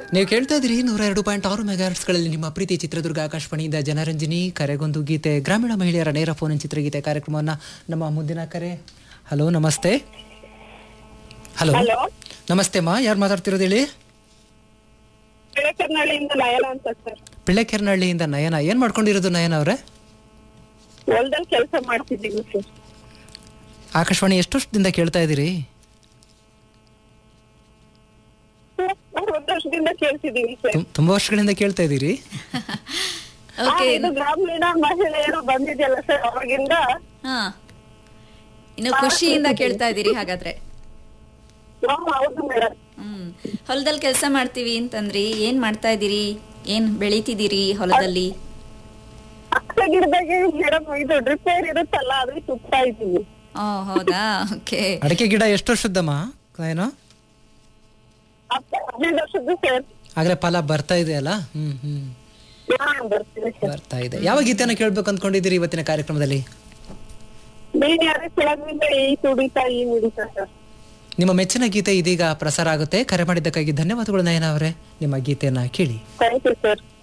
ನೀವು ಕೇಳ್ತಾ ಇದ್ದೀರಿ ನೂರ ಎರಡು ಪಾಯಿಂಟ್ ಆರು ಮೆಗಾಹರ್ಟ್ಸ್ಗಳಲ್ಲಿ ನಿಮ್ಮ ಪ್ರೀತಿ ಚಿತ್ರದುರ್ಗ ಆಕಾಶವಾಣಿಯಿಂದ ಜನರಂಜನಿ ಕರೆಗೊಂದು ಗೀತೆ ಗ್ರಾಮೀಣ ಮಹಿಳೆಯರ ನೇರ ಫೋನ್ ಚಿತ್ರಗೀತೆ ಕಾರ್ಯಕ್ರಮವನ್ನು ನಮ್ಮ ಮುಂದಿನ ಕರೆ ಹಲೋ ನಮಸ್ತೆ ಹಲೋ ಹಲೋ ನಮಸ್ತೆ ಮಾ ಯಾರು ಮಾತಾಡ್ತಿರೋದು ಹೇಳಿ ಬೆಳಕರ್ನಹಳ್ಳಿಯಿಂದ ನಯನ ಅಂತ ಸರ್ ಪಿಳ್ಳೆಕೆರ್ನಹಳ್ಳಿಯಿಂದ ನಯನ ಏನು ಮಾಡ್ಕೊಂಡಿರೋದು ನಯನ ಅವರೇ ಹೊಲದಲ್ಲಿ ಕೆಲಸ ಮಾಡ್ತಿದ್ದೀವಿ ಸರ್ ಆಕಾಶವಾಣಿ ಎಷ್ಟು ವರ್ಷದಿಂದ ಕೇಳ್ತಾ ಇದ್ದೀರಿ ನಾವು ಒಂದು ವರ್ಷದಿಂದ ಕೇಳ್ತಿದ್ದೀವಿ ಸರ್ ತುಂ- ತುಂಬಾ ವರ್ಷಗಳಿಂದ ಕೇಳ್ತಾ ಇದ್ದೀರಿ ಆ, ಓಕೆ ಇದು ಗ್ರಾಮೀಣ ಮಹಿಳೆಯರು ಬಂದಿದೆಯಲ್ಲ ಸರ್ ಅವಾಗಿಂದ ಹಾ ಇನ್ನು ಖುಷಿಯಿಂದ ಕೇಳ್ತಾ ಇದ್ದೀರಿ ಹಾಗಾದ್ರೆ ನಾವು ಹೌದು ಮೇಡಮ್ ಹ್ಮ್ ಹೊಲದಲ್ಲಿ ಕೆಲಸ ಮಾಡ್ತೀವಿ ಅಂತಂದ್ರಿ ಏನ್ ಮಾಡ್ತಾ ಇದ್ದೀರಿ ಏನ್ ಬೆಳಿತಿದ್ದೀರಿ ಹೊಲದಲ್ಲಿ ಅಕ್ಕ ಗಿಡದಾಗೆ ಮೇಡಮ್ ಇದು ರಿಪೇರ್ ಇರುತ್ತಲ್ಲ ಅದಕ್ಕೆ ತುಪ್ತಾ ಇದ್ದೀವಿ ಓ ಹೌದಾ ಓಕೆ ಅಡಿಕೆ ಗಿಡ ಎಷ್ಟು ವರ್ಷದ್ದಮ್ಮ ಏನು ಹತ್ತು ಹದಿನೈದು ವರ್ಷದ್ದು ಸರ್ ಆಗ್ಲೇ ಫಲ ಬರ್ತಾ ಇದೆ ಅಲ್ಲ ಹ್ಮ್ ಹ್ಮ್ ಹಾ ಬರ್ತೀವಿ ಸರ್ ಬರ್ತಾ ಇದೆ ಯಾವ ಗೀತೆನ ಕೇಳ್ಬೇಕು ಅಂದ್ಕೊಂಡಿದ್ದೀರಿ ಇವತ್ತಿನ ಕಾರ್ಯಕ್ರಮದಲ್ಲಿ ನೀನ್ ಯಾರೇ ಕೆಳಗಿಂದ ಈ ತುಡಿತಾ ಈ ಮಿಡಿತಾ ಸರ್ ನಿಮ್ಮ ಮೆಚ್ಚಿನ ಗೀತೆ ಇದೀಗ ಪ್ರಸಾರ ಆಗುತ್ತೆ ಕರೆ ಮಾಡಿದ್ದಕ್ಕಾಗಿ ಧನ್ಯವಾದಗಳು ನಯನ ಅವರೇ ನಿಮ್ಮ ಗೀತೆಯನ್ನ ಕೇಳಿ ಥ್ಯಾಂಕ್ ಯು ಸರ್